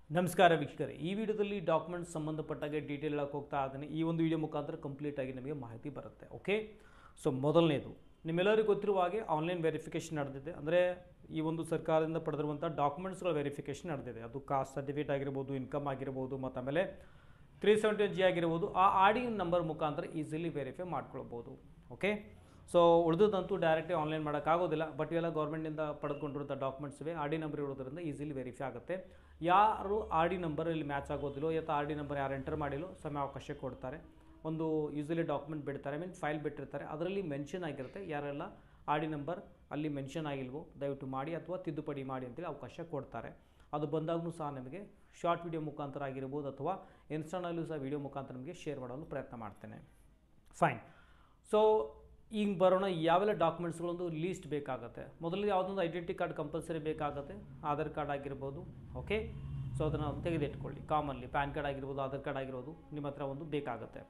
ನಮಸ್ಕಾರ ವೀಕ್ಷಕರೇ ಈ ವಿಡಿಯೋದಲ್ಲಿ ಡಾಕ್ಯುಮೆಂಟ್ಸ್ ಸಂಬಂಧಪಟ್ಟಾಗೆ ಡೀಟೇಲ್ ಹೇಳಕ್ಕೆ ಹೋಗ್ತಾ ಇದ್ದೀನಿ ಈ ಒಂದು ವಿಡಿಯೋ ಮುಖಾಂತರ ಕಂಪ್ಲೀಟ್ ಆಗಿ ನಮಗೆ ಮಾಹಿತಿ ಬರುತ್ತೆ ಓಕೆ ಸೊ ಮೊದಲನೇದು ನಿಮ್ಮೆಲ್ಲರಿಗೂ ಗೊತ್ತಿರುವ ಹಾಗೆ ಆನ್ಲೈನ್ ವೆರಿಫಿಕೇಷನ್ ನಡೆದಿದೆ ಅಂದರೆ ಈ ಒಂದು ಸರ್ಕಾರದಿಂದ ಪಡೆದಿರುವಂಥ ಡಾಕ್ಯುಮೆಂಟ್ಸ್ಗಳ ವೆರಿಫಿಕೇಷನ್ ನಡೆದಿದೆ ಅದು ಕಾಸ್ಟ್ ಸರ್ಟಿಫಿಕೇಟ್ ಆಗಿರ್ಬೋದು ಇನ್ಕಮ್ ಆಗಿರ್ಬೋದು ಮತ್ತು ಆಮೇಲೆ ತ್ರೀ ಸೆವೆಂಟಿ ಜಿ ಆಗಿರ್ಬೋದು ಆ ಆಡಿ ನಂಬರ್ ಮುಖಾಂತರ ಈಸಿಲಿ ವೆರಿಫೈ ಮಾಡ್ಕೊಳ್ಬೋದು ಓಕೆ ಸೊ ಉಳಿದದಂತೂ ಡೈರೆಕ್ಟಾಗಿ ಆನ್ಲೈನ್ ಮಾಡೋಕ್ಕಾಗೋದಿಲ್ಲ ಬಟ್ ಇವೆಲ್ಲ ಗೌರ್ಮೆಂಟಿಂದ ಪಡೆದುಕೊಂಡಿರುವಂಥ ಡಾಕ್ಯುಮೆಂಟ್ಸ್ ಇವೆ ಆರ್ ಡಿ ನಂಬರ್ ಇರೋದ್ರಿಂದ ಈಸಿಲಿ ವೆರಿಫೈ ಆಗುತ್ತೆ ಯಾರು ಆರ್ ಡಿ ನಂಬರ್ ಇಲ್ಲಿ ಮ್ಯಾಚ್ ಆಗೋದಿಲ್ಲೋ ಅಥವಾ ಆರ್ ಡಿ ನಂಬರ್ ಯಾರು ಎಂಟರ್ ಮಾಡಿಲ್ಲೋ ಸಮಯ ಅವಕಾಶ ಕೊಡ್ತಾರೆ ಒಂದು ಯೂಸಲಿ ಡಾಕ್ಯುಮೆಂಟ್ ಬಿಡ್ತಾರೆ ಮೀನ್ ಫೈಲ್ ಬಿಟ್ಟಿರ್ತಾರೆ ಅದರಲ್ಲಿ ಮೆನ್ಷನ್ ಆಗಿರುತ್ತೆ ಯಾರೆಲ್ಲ ಆರ್ ಡಿ ನಂಬರ್ ಅಲ್ಲಿ ಮೆನ್ಷನ್ ಆಗಿಲ್ವೋ ದಯವಿಟ್ಟು ಮಾಡಿ ಅಥವಾ ತಿದ್ದುಪಡಿ ಮಾಡಿ ಅಂತೇಳಿ ಅವಕಾಶ ಕೊಡ್ತಾರೆ ಅದು ಬಂದಾಗೂ ಸಹ ನಿಮಗೆ ಶಾರ್ಟ್ ವಿಡಿಯೋ ಮುಖಾಂತರ ಆಗಿರ್ಬೋದು ಅಥವಾ ಇನ್ಸ್ಟಾನಲ್ಲೂ ಸಹ ವಿಡಿಯೋ ಮುಖಾಂತರ ನಿಮಗೆ ಶೇರ್ ಮಾಡಲು ಪ್ರಯತ್ನ ಮಾಡ್ತೇನೆ ಫೈನ್ ಸೊ ಈಗ ಬರೋಣ ಯಾವೆಲ್ಲ ಡಾಕ್ಯುಮೆಂಟ್ಸ್ಗಳೊಂದು ಲೀಸ್ಟ್ ಬೇಕಾಗುತ್ತೆ ಮೊದಲು ಯಾವುದೊಂದು ಐಡೆಂಟಿ ಕಾರ್ಡ್ ಕಂಪಲ್ಸರಿ ಬೇಕಾಗುತ್ತೆ ಆಧಾರ್ ಕಾರ್ಡ್ ಆಗಿರ್ಬೋದು ಓಕೆ ಸೊ ಅದನ್ನು ತೆಗೆದಿಟ್ಕೊಳ್ಳಿ ಕಾಮನ್ಲಿ ಪ್ಯಾನ್ ಕಾರ್ಡ್ ಆಗಿರ್ಬೋದು ಆಧಾರ್ ಕಾರ್ಡ್ ಆಗಿರ್ಬೋದು ನಿಮ್ಮ ಹತ್ರ ಒಂದು ಬೇಕಾಗುತ್ತೆ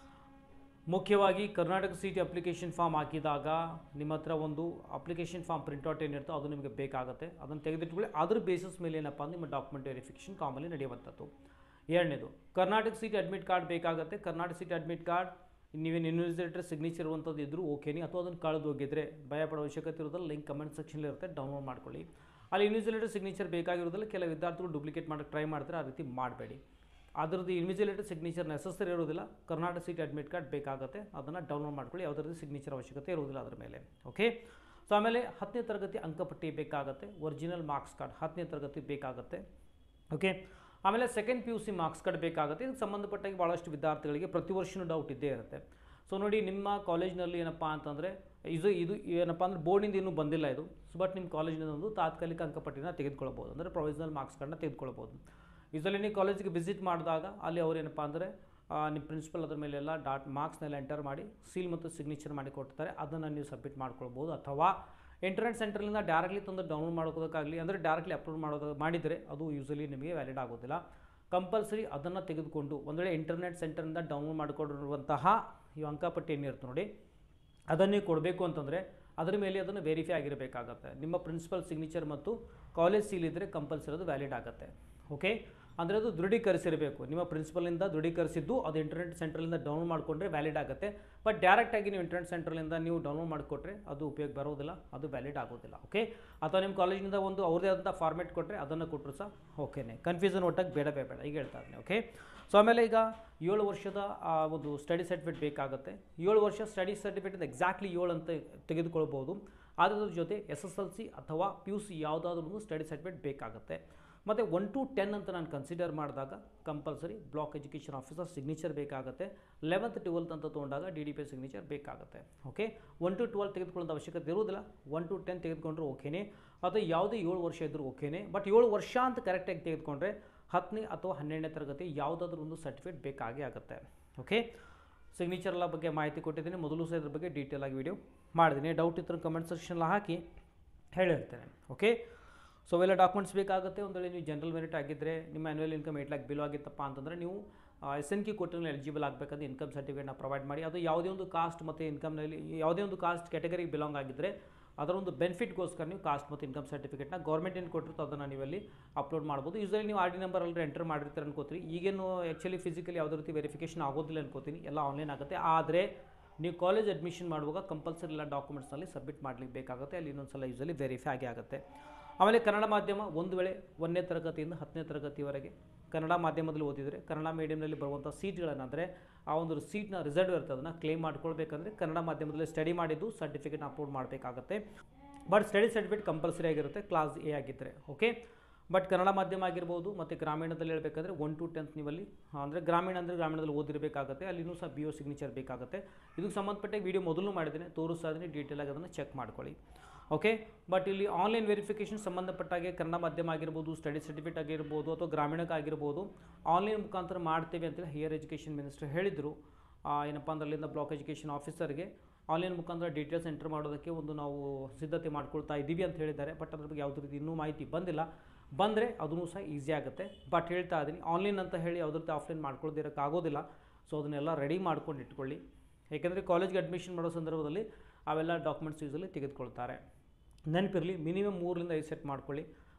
ಮುಖ್ಯವಾಗಿ ಕರ್ನಾಟಕ ಸಿಟಿ ಅಪ್ಲಿಕೇಶನ್ ಫಾರ್ಮ್ ಹಾಕಿದಾಗ ನಿಮ್ಮ ಹತ್ರ ಒಂದು ಅಪ್ಲಿಕೇಶನ್ ಫಾರ್ಮ್ ಪ್ರಿಂಟ್ಔಟ್ ಏನಿರುತ್ತೋ ಅದು ನಿಮಗೆ ಬೇಕಾಗುತ್ತೆ ಅದನ್ನು ತೆಗೆದಿಟ್ಕೊಳ್ಳಿ ಅದ್ರ ಬೇಸಿಸ್ ಮೇಲೆ ಏನಪ್ಪ ಅಂದ್ರೆ ನಿಮ್ಮ ಡಾಕ್ಯುಮೆಂಟ್ ವೆರಿಫಿಕೇಷನ್ ಕಾಮಲ್ಲಿ ನಡೆಯುವಂಥದ್ದು ಎರಡನೇದು ಕರ್ನಾಟಕ ಸಿಟಿ ಅಡ್ಮಿಟ್ ಕಾರ್ಡ್ ಬೇಕಾಗುತ್ತೆ ಕರ್ನಾಟಕ ಸಿಟಿ ಅಡ್ಮಿಟ್ ಕಾರ್ಡ್ ನೀವೇನು ಇನ್ವಿಸಿಲೇಟರ್ ಸಿಗ್ನೇಚರ್ ಇರುವಂಥದ್ದು ಇದ್ದರೂ ಓಕೆನಿ ಅಥವಾ ಅದನ್ನು ಕಳೆದು ಹೋಗಿದ್ರೆ ಭಯ ಪಡೋ ಅವಶ್ಯಕತೆ ಇರೋದಲ್ಲ ಲಿಂಕ್ ಕಮೆಂಟ್ ಸೆಕ್ಷನಲ್ಲಿ ಇರುತ್ತೆ ಡೌನ್ಲೋಡ್ ಮಾಡ್ಕೊಳ್ಳಿ ಅಲ್ಲಿ ಇನ್ವಿಸಿಲೇಟರ್ ಸಿಗ್ನೇಚರ್ ಬೇಕಾಗಿರೋದಿಲ್ಲ ಕೆಲವು ವಿದ್ಯಾರ್ಥಿಗಳು ಡೂಪ್ಲಿಕೇಟ್ ಮಾಡೋಕ್ಕೆ ಟ್ರೈ ಮಾಡ್ತಾರೆ ಆ ರೀತಿ ಮಾಡಬೇಡಿ ಅದರದ್ದು ಇನ್ವಿಜಿಲೇಟರ್ ಸಿಗ್ನೇಚರ್ ನೆಸಸರಿ ಇರೋದಿಲ್ಲ ಕರ್ನಾಟಕ ಸಿಟಿ ಅಡ್ಮಿಟ್ ಕಾರ್ಡ್ ಬೇಕಾಗುತ್ತೆ ಅದನ್ನು ಡೌನ್ಲೋಡ್ ಮಾಡ್ಕೊಳ್ಳಿ ಯಾವುದರದ್ದು ಸಿಗ್ನೇಚರ್ ಅವಶ್ಯಕತೆ ಇರೋದಿಲ್ಲ ಅದರ ಮೇಲೆ ಓಕೆ ಸೊ ಆಮೇಲೆ ಹತ್ತನೇ ತರಗತಿ ಅಂಕಪಟ್ಟಿ ಬೇಕಾಗುತ್ತೆ ಒರಿಜಿನಲ್ ಮಾರ್ಕ್ಸ್ ಕಾರ್ಡ್ ಹತ್ತನೇ ತರಗತಿ ಬೇಕಾಗುತ್ತೆ ಓಕೆ ಆಮೇಲೆ second P U C marks card ಬೇಕಾಗುತ್ತೆ ಇದಕ್ಕೆ ಸಂಬಂಧಪಟ್ಟಾಗಿ ಭಾಳಷ್ಟು ವಿದ್ಯಾರ್ಥಿಗಳಿಗೆ ಪ್ರತಿ ವರ್ಷವೂ ಡೌಟ್ ಇದ್ದೇ ಇರುತ್ತೆ ಸೊ ನೋಡಿ ನಿಮ್ಮ ಕಾಲೇಜ್ನಲ್ಲಿ ಏನಪ್ಪ ಅಂತಂದರೆ ಇದು ಇದು ಏನಪ್ಪ ಅಂದ್ರೆ ಬೋರ್ಡಿಂದ ಇನ್ನೂ ಬಂದಿಲ್ಲ ಇದು ಸೊ ಬಟ್ ನಿಮ್ಮ ಕಾಲೇಜಿನ ಒಂದು ತಾತ್ಕಾಲಿಕ ಅಂಕಪಟ್ಟಿನ ತೆಗೆದುಕೊಳ್ಬೋದು ಅಂದರೆ ಪ್ರೊವಿಷನಲ್ ಮಾರ್ಕ್ಸ್ ಕಾರ್ಡ್ನ ತೆಗೆದುಕೊಳ್ಬೋದು ಯೂಸಲಿ ನೀವು ಕಾಲೇಜಿಗೆ ವಿಸಿಟ್ ಮಾಡಿದಾಗ ಅಲ್ಲಿ ಅವ್ರು ಏನಪ್ಪ ಅಂದರೆ ನಿಮ್ಮ ಪ್ರಿನ್ಸಿಪಲ್ ಅದ್ರ ಮೇಲೆಲ್ಲ ಡಾಟ್ ಮಾರ್ಕ್ಸ್ನೆಲ್ಲ ಎಂಟರ್ ಮಾಡಿ ಸೀಲ್ ಮತ್ತು ಸಿಗ್ನೇಚರ್ ಮಾಡಿ ಕೊಡ್ತಾರೆ ಅದನ್ನು ನೀವು ಸಬ್ಮಿಟ್ ಮಾಡ್ಕೊಳ್ಬೋದು ಅಥವಾ ಇಂಟರ್ನೆಟ್ ಸೆಂಟರ್ನಿಂದ ಡೈರೆಕ್ಟ್ಲಿ ತಂದು ಡೌನ್ಲೋಡ್ ಮಾಡೋದಕ್ಕಾಗಲಿ ಅಂದರೆ ಡೈರೆಕ್ಟ್ಲಿ ಅಪ್ಲೋಡ್ ಮಾಡೋದು ಮಾಡಿದರೆ ಅದು ಯೂಸಲಿ ನಿಮಗೆ ವ್ಯಾಲಿಡ್ ಆಗೋದಿಲ್ಲ ಕಂಪಲ್ಸರಿ ಅದನ್ನು ತೆಗೆದುಕೊಂಡು ಒಂದು ವೇಳೆ ಇಂಟರ್ನೆಟ್ ಸೆಂಟರ್ನಿಂದ ಡೌನ್ಲೋಡ್ ಮಾಡಿಕೊಂಡಿರುವಂತಹ ಈ ಅಂಕಪಟ್ಟಿ ಏನಿರುತ್ತೆ ನೋಡಿ ಅದನ್ನೇ ಕೊಡಬೇಕು ಅಂತಂದರೆ ಅದರ ಮೇಲೆ ಅದನ್ನು ವೆರಿಫೈ ಆಗಿರಬೇಕಾಗತ್ತೆ ನಿಮ್ಮ ಪ್ರಿನ್ಸಿಪಲ್ ಸಿಗ್ನೇಚರ್ ಮತ್ತು ಕಾಲೇಜ್ ಸೀಲ್ ಇದ್ದರೆ ಕಂಪಲ್ಸರಿ ಅದು ವ್ಯಾಲಿಡ್ ಆಗುತ್ತೆ ಓಕೆ ಅಂದರೆ ಅದು ದೃಢೀಕರಿಸಿರಬೇಕು ನಿಮ್ಮ ಪ್ರಿನ್ಸಿಪಲಿಂದ ದೃಢೀಕರಿಸಿದ್ದು ಅದು ಇಂಟರ್ನೆಟ್ ಸೆಂಟ್ರಲಿಂದ ಡೌನ್ಲೋಡ್ ಮಾಡಿಕೊಂಡ್ರೆ ವ್ಯಾಲಿಡ್ ಆಗುತ್ತೆ ಬಟ್ ಡೈರೆಕ್ಟಾಗಿ ನೀವು ಇಂಟರ್ನೆಟ್ ಸೆಂಟ್ರಲಿಂದ ನೀವು ಡೌನ್ಲೋಡ್ ಮಾಡಿಕೊಟ್ರೆ ಅದು ಉಪಯೋಗ ಬರೋದಿಲ್ಲ ಅದು ವ್ಯಾಲಿಡ್ ಆಗೋದಿಲ್ಲ ಓಕೆ ಅಥವಾ ನಿಮ್ಮ ಕಾಲೇಜಿಂದ ಒಂದು ಅವ್ರದೇ ಆದಂಥ ಫಾರ್ಮೆಟ್ ಕೊಟ್ಟರೆ ಅದನ್ನು ಕೊಟ್ಟರು ಸಹ ಓಕೆನೇ ಕನ್ಫ್ಯೂಷನ್ ಒಟ್ಟಾಗಿ ಬೇಡ ಬೇಡ ಈಗ ಹೇಳ್ತಾ ಇದ್ದೀನಿ ಓಕೆ ಸೊ ಆಮೇಲೆ ಈಗ ಏಳು ವರ್ಷದ ಆ ಒಂದು ಸ್ಟಡಿ ಸರ್ಟಿಫಿಕೇಟ್ ಬೇಕಾಗುತ್ತೆ ಏಳು ವರ್ಷ ಸ್ಟಡಿ ಸರ್ಟಿಫಿಕೇಟ್ ಎಕ್ಸಾಕ್ಟ್ಲಿ ಏಳು ಅಂತ ತೆಗೆದುಕೊಳ್ಬೋದು ಅದ್ರ ಜೊತೆ ಎಸ್ ಎಸ್ ಎಲ್ ಸಿ ಅಥವಾ ಪಿ ಯು ಸಿ ಯಾವುದಾದ್ರೂ ಒಂದು ಸ್ಟಡಿ ಸರ್ಟಿಫಿಕೇಟ್ ಬೇಕಾಗುತ್ತೆ ಮತ್ತು ಒನ್ ಟು ಟೆನ್ ಅಂತ ನಾನು ಕನ್ಸಿಡರ್ ಮಾಡಿದಾಗ compulsory block education officer signature ಬೇಕಾಗುತ್ತೆ ಲೆವೆಂತ್ ಟ್ವೆಲ್ತ್ ಅಂತ ತೊಗೊಂಡಾಗ ಡಿ ಡಿ ಪಿ ಸಿಗ್ನೇಚರ್ ಬೇಕಾಗುತ್ತೆ ಓಕೆ ಒನ್ ಟು ಟ್ವೆಲ್ ತೆಗೆದುಕೊಳ್ಳೋ ಅವಶ್ಯಕತೆ ಇರೋದಿಲ್ಲ ಒನ್ ಟು ಟೆನ್ ತೆಗೆದುಕೊಂಡ್ರೆ ಓಕೆನೇ ಅಥವಾ ಯಾವುದೇ ಏಳು ವರ್ಷ ಇದ್ದರೂ ಓಕೆನೇ ಬಟ್ ಏಳು ವರ್ಷ ಅಂತ ಕರೆಕ್ಟಾಗಿ ತೆಗೆದುಕೊಂಡ್ರೆ ಹತ್ತನೇ ಅಥವಾ ಹನ್ನೆರಡನೇ ತರಗತಿ ಯಾವುದಾದ್ರೂ ಒಂದು ಸರ್ಟಿಫಿಕೇಟ್ ಬೇಕಾಗೇ ಆಗುತ್ತೆ ಓಕೆ ಸಿಗ್ನೇಚರ್ ಎಲ್ಲ ಬಗ್ಗೆ ಮಾಹಿತಿ ಕೊಟ್ಟಿದ್ದೀನಿ ಮೊದಲು ಸಹ ಇದ್ರ ಬಗ್ಗೆ ಡೀಟೇಲ್ ಆಗಿ ವಿಡಿಯೋ ಮಾಡಿದ್ದೀನಿ ಡೌಟ್ ಇದ್ದರೆ ಕಮೆಂಟ್ ಸೆಕ್ಷನ್ಲ ಹಾಕಿ ಹೇಳಿರ್ತೇನೆ ಓಕೆ ಸೊ ಅವೆಲ್ಲ ಡಾಕ್ಯುಮೆಂಟ್ಸ್ ಬೇಕಾಗುತ್ತೆ ಒಂದು ವೇಳೆ ನೀವು ಜನರಲ್ ಮೆರಿಟ್ ಆಗಿದ್ದರೆ ನಿಮ್ಮ annual income eight lakh below ಆಗಿತ್ತಪ್ಪ ಅಂತಂದರೆ ನೀವು ಎಸ್ ಎನ್ ಕಿ ಕೊಟ್ಟಿನ ಎಲಿಜಿಬಲ್ ಆಗಬೇಕಾದ್ರೆ ಇನ್ಕಮ್ ಸರ್ಟಿಫಿಕೇಟ್ನ ಪ್ರೊವೈಡ್ ಮಾಡಿ ಅದು ಯಾವುದೇ ಒಂದು ಕಾಸ್ಟ್ ಮತ್ತು ಇನ್ಕಮ್ನಲ್ಲಿ ಯಾವುದೇ ಒಂದು ಕಾಸ್ಟ್ ಕ್ಯಾಟಗರಿಗೆ ಬಿಲಾಂಗ್ ಆಗಿದ್ದರೆ ಅದರ ಒಂದು ಬೆನಿಫಿಟ್ಗೋಸ್ಕರ ನೀವು ಕಾಸ್ಟ್ ಮತ್ತು ಇನ್ಕಮ್ ಸರ್ಟಿಫಿಕೇಟ್ನ ಗೌರ್ಮೆಂಟ್ ಏನು ಕೊಟ್ಟಿರುತ್ತೋ ಅದನ್ನು ನೀವಲ್ಲಿ ಅಪ್ಲೋಡ್ ಮಾಡ್ಬೋದು ಯೂಸಲಿ ನೀವು ಆರ್ ಡಿ ನಂಬರ್ ಅಲ್ಲಿ ಎಂಟರ್ ಮಾಡಿರ್ತೀರ ಅನ್ಕೋತೀರಿ ಈಗೇನು ಆ್ಯಕ್ಚುಲಿ ಫಿಸಿಕಲಿ ಯಾವುದೇ ರೀತಿ ವೆರಿಫಿಕೇಷನ್ ಆಗೋದಿಲ್ಲ ಅನ್ಕೋತೀನಿ ಎಲ್ಲ ಆನ್ಲೈನ್ ಆಗುತ್ತೆ ಆದರೆ ನೀವು ಕಾಲೇಜ್ ಅಡ್ಮಿಷನ್ ಮಾಡುವಾಗ ಕಂಪಲ್ಸರಿ ಎಲ್ಲ ಡಾಕ್ಯುಮೆಂಟ್ಸ್ನಲ್ಲಿ ಸಬ್ಮಿಟ್ ಮಾಡಲಿಕ್ಕೆ ಬೇಕಾಗುತ್ತೆ ಅಲ್ಲಿ ಇನ್ನೊಂದು ಸಲ ಯೂಸಲಿ ವೆರಿಫೈ ಆಗೇ ಆಗುತ್ತೆ ಆಮೇಲೆ ಕನ್ನಡ ಮಾಧ್ಯಮ ಒಂದು ವೇಳೆ ಒಂದನೇ ತರಗತಿಯಿಂದ ಹತ್ತನೇ ತರಗತಿವರೆಗೆ ಕನ್ನಡ ಮಾಧ್ಯಮದಲ್ಲಿ ಓದಿದರೆ ಕನ್ನಡ ಮೀಡಿಯಮ್ನಲ್ಲಿ ಬರುವಂಥ ಸೀಟ್ಗಳನ್ನು ಅಂದರೆ ಆ ಒಂದು ಸೀಟ್ನ ರಿಸರ್ವ್ ಇರುತ್ತೆ ಅದನ್ನು ಕ್ಲೇಮ್ ಮಾಡ್ಕೊಳ್ಬೇಕಂದ್ರೆ ಕನ್ನಡ ಮಾಧ್ಯಮದಲ್ಲಿ ಸ್ಟಡಿ ಮಾಡಿದ್ದು ಸರ್ಟಿಫಿಕೇಟ್ನ ಅಪ್ಲೋಡ್ ಮಾಡಬೇಕಾಗತ್ತೆ ಬಟ್ ಸ್ಟಡಿ ಸರ್ಟಿಫಿಕೇಟ್ ಕಂಪಲ್ಸರಿ ಆಗಿರುತ್ತೆ ಕ್ಲಾಸ್ ಎ ಆಗಿದ್ದರೆ ಓಕೆ ಬಟ್ ಕನ್ನಡ ಮಾಧ್ಯಮ ಆಗಿರ್ಬೋದು ಮತ್ತು ಗ್ರಾಮೀಣದಲ್ಲಿ ಹೇಳಬೇಕಾದ್ರೆ ಒನ್ ಟು ಟೆಂತ್ ನೀವಲ್ಲಿ ಅಂದರೆ ಗ್ರಾಮೀಣ ಅಂದರೆ ಗ್ರಾಮೀಣದಲ್ಲಿ ಓದಿರಬೇಕಾಗುತ್ತೆ ಅಲ್ಲಿನೂ ಸಹ ಬಿ ಒ ಸಿಗ್ನೇಚರ್ ಬೇಕಾಗುತ್ತೆ ಇದಕ್ಕೆ ಸಂಬಂಧಪಟ್ಟ ವಿಡಿಯೋ ಮೊದಲು ಮಾಡಿದ್ದೀನಿ ತೋರಿಸ್ತಾ ಇದ್ದೀನಿ ಡೀಟೇಲಾಗಿ ಅದನ್ನು ಚೆಕ್ ಮಾಡ್ಕೊಳ್ಳಿ ಓಕೆ ಬಟ್ ಇಲ್ಲಿ ಆನ್ಲೈನ್ ವೆರಿಫಿಕೇಷನ್ ಸಂಬಂಧಪಟ್ಟಾಗೆ ಕನ್ನಡ ಮಾಧ್ಯಮ ಆಗಿರ್ಬೋದು ಸ್ಟಡಿ ಸರ್ಟಿಫಿಕೇಟ್ ಆಗಿರ್ಬೋದು ಅಥವಾ ಗ್ರಾಮೀಣಕ್ಕೆ ಆಗಿರ್ಬೋದು ಆನ್ಲೈನ್ ಮುಖಾಂತರ ಮಾಡ್ತೇವೆ ಅಂತೇಳಿ ಹೈಯರ್ ಎಜುಕೇಷನ್ ಮಿನಿಸ್ಟರ್ ಹೇಳಿದರು ಏನಪ್ಪ ಅಂದ್ರೆ ಅಲ್ಲಿಂದ ಬ್ಲಾಕ್ ಎಜುಕೇಷನ್ ಆಫೀಸರ್ಗೆ ಆನ್ಲೈನ್ ಮುಖಾಂತರ ಡೀಟೇಲ್ಸ್ ಎಂಟರ್ ಮಾಡೋದಕ್ಕೆ ಒಂದು ನಾವು ಸಿದ್ಧತೆ ಮಾಡ್ಕೊಳ್ತಾ ಇದ್ದೀವಿ ಅಂತ ಹೇಳಿದ್ದಾರೆ ಬಟ್ ಅದ್ರ ಬಗ್ಗೆ ಯಾವುದೇ ರೀತಿ ಇನ್ನೂ ಮಾಹಿತಿ ಬಂದಿಲ್ಲ ಬಂದರೆ ಅದೂ ಸಹ ಈಸಿ ಆಗುತ್ತೆ ಬಟ್ ಹೇಳ್ತಾ ಇದ್ದೀನಿ ಆನ್ಲೈನ್ ಅಂತ ಹೇಳಿ ಯಾವುದೇ ರೀತಿ ಆಫ್ಲೈನ್ ಮಾಡ್ಕೊಳ್ದಿರೋಕ್ಕಾಗೋದಿಲ್ಲ ಸೊ ಅದನ್ನೆಲ್ಲ ರೆಡಿ ಮಾಡ್ಕೊಂಡು ಇಟ್ಕೊಳ್ಳಿ ಯಾಕೆಂದರೆ ಕಾಲೇಜ್ಗೆ ಅಡ್ಮಿಷನ್ ಮಾಡೋ ಸಂದರ್ಭದಲ್ಲಿ ಅವೆಲ್ಲ ಡಾಕ್ಯುಮೆಂಟ್ಸ್ ಯೂಸಲಿ ತೆಗೆದುಕೊಳ್ತಾರೆ ನೆನಪಿರಲಿ ಮಿನಿಮಮ್ ಮೂರರಿಂದ ಐದು ಸೆಟ್ ಮಾಡ್ಕೊಳ್ಳಿ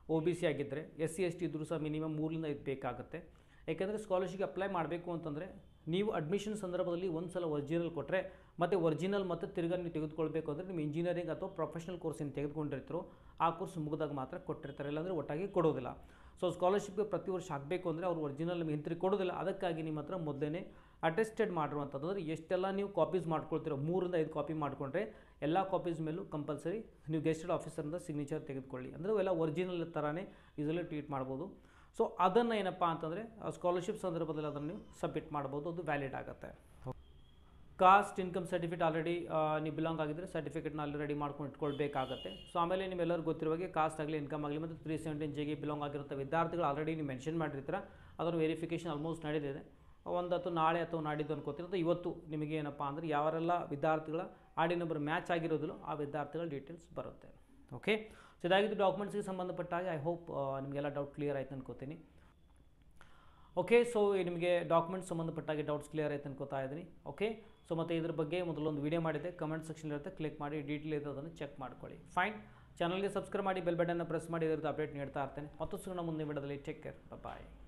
ಒ ಬಿ ಸಿ ಆಗಿದ್ದರೆ ಎಸ್ ಸಿ ಎಸ್ ಟಿ ಇದ್ದರೂ ಸಹ ಮಿನಿಮಮ್ ಮೂರರಿಂದ ಐದು ಬೇಕಾಗುತ್ತೆ ಯಾಕೆಂದರೆ ಸ್ಕಾಲರ್ಶಿಪ್ ಅಪ್ಲೈ ಮಾಡಬೇಕು ಅಂತಂದರೆ ನೀವು ಅಡ್ಮಿಷನ್ ಸಂದರ್ಭದಲ್ಲಿ ಒಂದು ಸಲ ಒರಿಜಿನಲ್ ಕೊಟ್ಟರೆ ಮತ್ತು ಒರಿಜಿನಲ್ ಮತ್ತು ತಿರ್ಗಾ ನೀವು ತೆಗೆದುಕೊಳ್ಬೇಕು ಅಂದರೆ ನಿಮ್ಮ ಇಂಜಿನಿಯರಿಂಗ್ ಅಥವಾ ಪ್ರೊಫೆಷನಲ್ ಕೋರ್ಸ್ ಏನು ತೆಗೆದುಕೊಂಡಿರ್ತೀರೋ ಆ ಕೋರ್ಸ್ ಮುಗಿದಾಗ ಮಾತ್ರ ಕೊಟ್ಟಿರ್ತಾರೆ ಇಲ್ಲಾಂದರೆ ಒಟ್ಟಾಗಿ ಕೊಡೋದಿಲ್ಲ ಸೊ ಸ್ಕಾಲರ್ಶಿಪ್ಗೆ ಪ್ರತಿ ವರ್ಷ ಆಗಬೇಕು ಅಂದರೆ ಅವ್ರು ಒರಿಜಿನಲ್ ನಿಮಗೆ ಹಿಂತಿರುಗಿ ಕೊಡೋದಿಲ್ಲ ಅದಕ್ಕಾಗಿ ನಿಮ್ಮ ಹತ್ರ ಮೊದಲೇ ಅಟೆಸ್ಟೆಡ್ ಮಾಡಿರುವಂಥದ್ದು ಅಂದರೆ ಎಷ್ಟೆಲ್ಲ ನೀವು ಕಾಪೀಸ್ ಮಾಡ್ಕೊಳ್ತೀರೋ ಮೂರಿಂದ ಐದು ಕಾಪಿ ಮಾಡಿಕೊಂಡ್ರೆ ಎಲ್ಲ ಕಾಪೀಸ್ ಮೇಲೂ ಕಂಪಲ್ಸರಿ ನೀವು ಗೆಸ್ಟೆಡ್ ಆಫೀಸರಿಂದ ಸಿಗ್ನೇಚರ್ ತೆಗೆದುಕೊಳ್ಳಿ ಅಂದರೆ ಅವೆಲ್ಲ ಒರಿಜಿನಲ್ ಥರನೇ ಯೂಸಲಿ ಟ್ರೀಟ್ ಮಾಡ್ಬೋದು ಸೊ ಅದನ್ನು ಏನಪ್ಪ ಅಂತಂದರೆ ಸ್ಕಾಲರ್ಶಿಪ್ ಸಂದರ್ಭದಲ್ಲಿ ಅದನ್ನು ನೀವು ಸಬ್ಮಿಟ್ ಮಾಡ್ಬೋದು ಅದು ವ್ಯಾಲಿಡ್ ಆಗುತ್ತೆ ಕಾಸ್ಟ್ ಇನ್ಕಮ್ ಸರ್ಟಿಫಿಕೇಟ್ ಆಲ್ರೆಡಿ ನೀವು ಬಿಲಾಂಗ್ ಆಗಿದ್ದರೆ ಸರ್ಟಿಫಿಕೇಟ್ನ ಅಲ್ಲಿ ರೆಡಿ ಮಾಡ್ಕೊಂಡು ಇಟ್ಕೊಳ್ಬೇಕಾಗತ್ತೆ ಸೊ ಆಮೇಲೆ ನಿಮ್ಮೆಲ್ಲರಿಗೂ ಗೊತ್ತಿರುವಾಗೆ ಕಾಸ್ಟ್ ಆಗಲಿ ಇನ್ಕಮ್ ಆಗಲಿ ಮತ್ತು ತ್ರೀ ಸೆವೆಂಟೀನ್ ಜಿಗೆ ಬಿಲಾಂಗ್ ಆಗಿರುತ್ತೆ ವಿದ್ಯಾರ್ಥಿಗಳು ಆಲ್ರೆಡಿ ನೀವು ಮೆನ್ಷನ್ ಮಾಡಿರ್ತೀರ ಅದರ ವೆರಿಫಿಕೇಷನ್ ಆಲ್ಮೋಸ್ಟ್ ನಡೆದಿದೆ ಒಂದು ಅಥವಾ ನಾಳೆ ಅಥವಾ ನಾಡಿದ್ದು ಅನ್ಕೋತೀನಿ ಅಥವಾ ಇವತ್ತು ನಿಮಗೆ ಏನಪ್ಪ ಅಂದರೆ ಯಾವರೆಲ್ಲ ವಿದ್ಯಾರ್ಥಿಗಳ ಆಡಿ ನಂಬರ್ ಮ್ಯಾಚ್ ಆಗಿರೋದಿಲ್ಲ ಆ ವಿದ್ಯಾರ್ಥಿಗಳ ಡೀಟೇಲ್ಸ್ ಬರುತ್ತೆ ಓಕೆ ಸೊ ಇದಾಗಿದ್ದು ಡಾಕ್ಯುಮೆಂಟ್ಸ್ಗೆ ಸಂಬಂಧಪಟ್ಟ ಹಾಗೆ ಐ ಹೋಪ್ ನಿಮಗೆಲ್ಲ ಡೌಟ್ ಕ್ಲಿಯರ್ ಆಯ್ತು ಅನ್ಕೋತೀನಿ ಓಕೆ ಸೊ ನಿಮಗೆ ಡಾಕ್ಯುಮೆಂಟ್ಸ್ ಸಂಬಂಧಪಟ್ಟಾಗೆ ಡೌಟ್ಸ್ ಕ್ಲಿಯರ್ ಆಯ್ತು ಅನ್ಕೋತಾ ಇದ್ದೀನಿ ಓಕೆ ಸೊ ಮತ್ತು ಇದ್ರ ಬಗ್ಗೆ ಮೊದಲೊಂದು ವಿಡಿಯೋ ಮಾಡಿದೆ ಕಮೆಂಟ್ ಸೆಕ್ಷನ್ ಇರುತ್ತೆ ಕ್ಲಿಕ್ ಮಾಡಿ ಡೀಟೇಲ್ ಇರೋದನ್ನು ಚೆಕ್ ಮಾಡ್ಕೊಳ್ಳಿ ಫೈನ್ ಚಾನಲ್ಗೆ ಸಬ್ಸ್ಕ್ರೈಬ್ ಮಾಡಿ ಬೆಲ್ ಬಟನ್ನ ಪ್ರೆಸ್ ಮಾಡಿ ಇದರದ್ದು ಅಪ್ಡೇಟ್ ನೀಡ್ತಾ ಇರ್ತೇನೆ ಮತ್ತು ಸಿಗೋಣ ಮುಂದೆ ವಿಡಿಯೋದಲ್ಲಿ ಟೇಕ್ ಕೇರ್ ಬಾಯ್